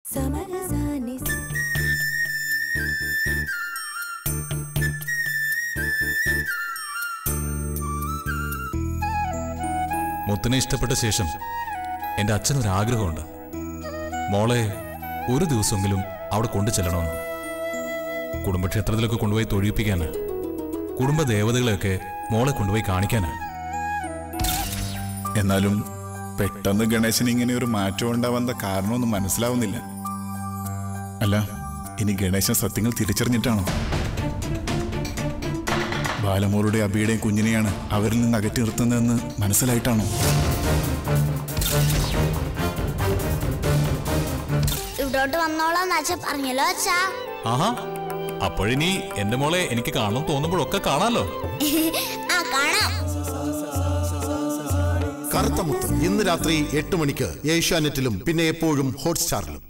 സമരസാനി മുത്തിനെ ഇഷ്ടപ്പെട്ട ശേഷം എൻ്റെ അച്ഛനൊരാഗ്രഹമുണ്ട് മോളെ ഒരു ദിവസമെങ്കിലും അവിടെ കൊണ്ടു ചെല്ലണമെന്ന് കുടുംബക്ഷേത്രത്തിലൊക്കെ കൊണ്ടുപോയി തൊഴിയിപ്പിക്കാന് കുടുംബ ദേവതകളെയൊക്കെ മോളെ കൊണ്ടുപോയി കാണിക്കാനാ എന്നാലും പെട്ടെന്ന് ഗണേശന് ഇങ്ങനെ ഒരു മാറ്റം ഉണ്ടാവാൻ കാരണമൊന്നും മനസ്സിലാവുന്നില്ല അല്ല ഇനി ഗണേശൻ സത്യങ്ങൾ തിരിച്ചറിഞ്ഞിട്ടാണോ ബാലമോളുടെ അബിയുടെയും കുഞ്ഞിനെയാണ് അവരിൽ നിന്ന് അകറ്റി നിർത്തുന്നതെന്ന് മനസ്സിലായിട്ടാണോ ഇവിടോട്ട് വന്നോളാന്ന് അച്ഛൻ പറഞ്ഞല്ലോ അച്ഛാ ആഹാ അപ്പോഴിനി എന്റെ മോളെ എനിക്ക് കാണണം തോന്നുമ്പോഴൊക്കെ കാണാലോ ആ കാണാം കറുത്ത മുത്ത് ഇന്ന് രാത്രി എട്ട് മണിക്ക് ഏഷ്യാനെറ്റിലും പിന്നെ എപ്പോഴും ഹോട്ട്സ്റ്റാറിലും